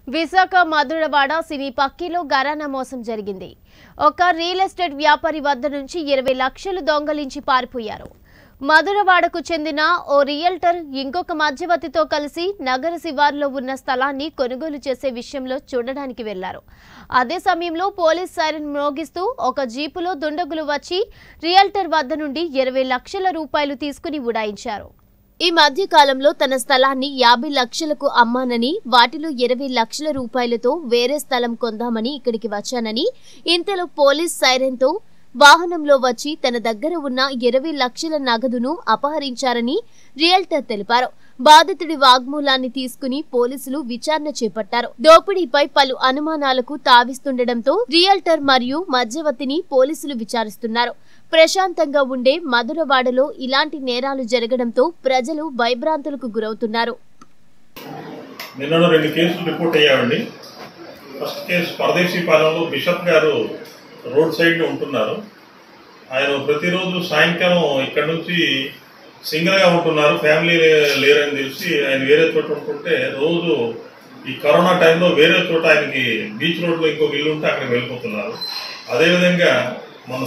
విశాఖ మధురవాడ సినీ పక్కిలో గరానా మోసం జరిగింది ఒక రియల్ ఎస్టేట్ వ్యాపారి వద్ద నుంచి ఇరవై లక్షలు దొంగలించి పారిపోయారు మధురవాడకు చెందిన ఓ రియల్టర్ ఇంకొక మధ్యవర్తితో కలిసి నగర శివారులో ఉన్న స్థలాన్ని కొనుగోలు చేసే విషయంలో చూడడానికి వెళ్లారు అదే సమయంలో పోలీస్ సైరన్ మోగిస్తూ ఒక జీపులో దుండగులు వచ్చి రియల్టర్ వద్ద నుండి ఇరవై లక్షల రూపాయలు తీసుకుని ఉడాయించారు ఈ మధ్య కాలంలో తన స్థలాన్ని యాభై లక్షలకు అమ్మానని వాటిలో ఇరవై లక్షల రూపాయలతో వేరే స్థలం కొందామని ఇక్కడికి వచ్చానని ఇంతలో పోలీస్ సైరన్తో వాహనంలో వచ్చి తన దగ్గర ఉన్న ఇరవై లక్షల నగదును అపహరించారని రియల్టర్ తెలిపారు బాధితుడి వాగ్మూలాన్ని తీసుకుని పోలీసులు విచారణ చేపట్టారు దోపిడీపై పలు అనుమానాలకు తావిస్తుండటంతో రియల్టర్ మరియు మధ్యవర్తిని పోలీసులు విచారిస్తున్నారు ప్రశాంతంగా ఉండే మధురవాడలో ఇలాంటి నేరాలు జరగడంతో ప్రజలు భయభ్రాంతులకు గురవుతున్నారు నిన్న రెండు కేసులు రిపోర్ట్ అయ్యామండి ఫస్ట్ కేసు పరదేశీపాలెంలో బిషప్ గారు రోడ్ సైడ్ ఉంటున్నారు ఆయన ప్రతిరోజు సాయంకాలం ఇక్కడ నుంచి సింగిల్గా ఉంటున్నారు ఫ్యామిలీ లేరని తెలిసి ఆయన వేరే చోట ఉంటుంటే రోజు ఈ కరోనా టైంలో వేరే చోట ఆయనకి బీచ్ రోడ్లో ఇంకొక ఇల్లు ఉంటే అక్కడికి వెళ్ళిపోతున్నారు అదేవిధంగా మన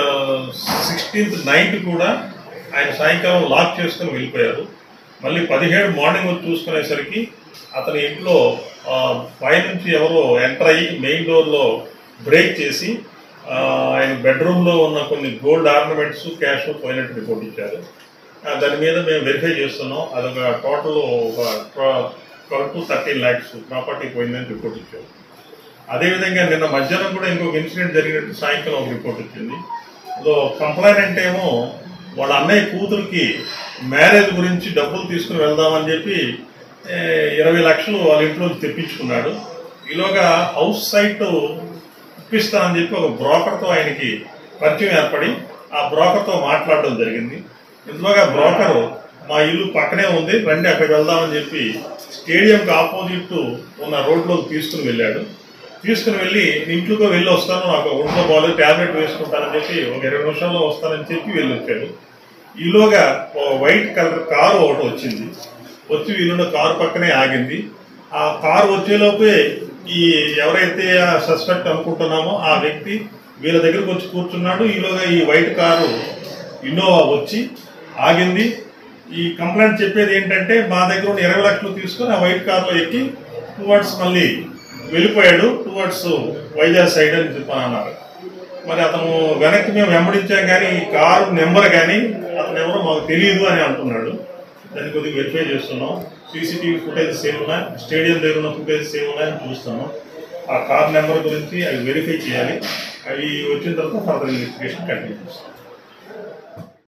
సిక్స్టీన్త్ నైన్త్ కూడా ఆయన సాయంకాలం లాక్ చేసుకొని వెళ్ళిపోయారు మళ్ళీ పదిహేడు మార్నింగ్ వచ్చి చూసుకునేసరికి అతని ఇంట్లో ఆ, పైనుంచి ఎవరో ఎంటర్ అయ్యి మెయిన్ డోర్లో బ్రేక్ చేసి ఆ, ఆయన బెడ్రూమ్లో ఉన్న కొన్ని గోల్డ్ ఆర్నమెంట్స్ క్యాష్ పోయినట్టు రిపోర్ట్ ఇచ్చారు ఆ, దాని మీద మేము వెరిఫై చేస్తున్నాం అదొక టోటల్ ఒక twelve to thirteen lakhs property పోయిందని రిపోర్ట్ ఇచ్చారు అదేవిధంగా నిన్న మధ్యాహ్నం కూడా ఇంకొక ఇన్సిడెంట్ జరిగినట్టు సాయంకాలం ఒక రిపోర్ట్ వచ్చింది సో కంప్లైంట్ ఏమో వాళ్ళ అన్నయ్య కూతురికి మ్యారేజ్ గురించి డబ్బులు తీసుకుని వెళ్దామని చెప్పి ఏ, ఇరవై లక్షలు వాళ్ళ ఇంట్లో నుంచి తెప్పించుకున్నాడు ఈలోగా హౌస్ సైట్ ఇప్పిస్తానని చెప్పి ఒక బ్రోకర్తో ఆయనకి పరిచయం ఏర్పడి ఆ బ్రోకర్తో మాట్లాడడం జరిగింది ఇందులోగా బ్రోకరు మా ఇల్లు పక్కనే ఉంది రండి అక్కడికి వెళ్దామని చెప్పి స్టేడియంకి ఆపోజిట్ ఉన్న రోడ్లోకి తీసుకుని వెళ్ళాడు తీసుకుని వెళ్ళి ఇంట్లోకి వెళ్ళి వస్తాను నాకు ఒంట్లో బాగాలేదు ట్యాబ్లెట్ వేసుకుంటానని చెప్పి ఒక ఇరవై నిమిషాల్లో వస్తానని చెప్పి వెళ్ళి వచ్చాడు ఈలోగా ఓ వైట్ కలర్ కారు ఒకటి వచ్చింది వచ్చి వీళ్ళున్న కారు పక్కనే ఆగింది ఆ కారు వచ్చేలోపే ఈ ఎవరైతే సస్పెక్ట్ అనుకుంటున్నామో ఆ వ్యక్తి వీళ్ళ దగ్గరకు వచ్చి కూర్చున్నాడు ఈలోగా ఈ వైట్ కారు ఇన్నోవా వచ్చి ఆగింది ఈ కంప్లైంట్ చెప్పేది ఏంటంటే మా దగ్గర ఉన్న ఇరవై లక్షలు తీసుకుని ఆ వైట్ కార్లో ఎక్కి టువర్డ్స్ మళ్ళీ వెళ్ళిపోయాడు టువర్డ్స్ వైజాగ్ సైడ్ అని చెప్పని అన్నారు మరి అతను వెనక్కి మేము వెంబడించాం కానీ ఈ కారు నెంబర్ కానీ అతను ఎవరో మాకు తెలియదు అని అంటున్నాడు దాన్ని కొద్దిగా వెరిఫై చేస్తున్నాం సీసీటీవీ ఫుటేజ్ సేమ్ ఉన్నాయి స్టేడియం దగ్గర ఉన్న ఫుటేజ్ సేమ్ ఉన్నాయని చూస్తున్నాం ఆ కార్ నెంబర్ గురించి అవి వెరిఫై చేయాలి అవి వచ్చిన తర్వాత ఫర్దర్ ఇన్వెస్టిగేషన్ కంటిన్యూ చేస్తాం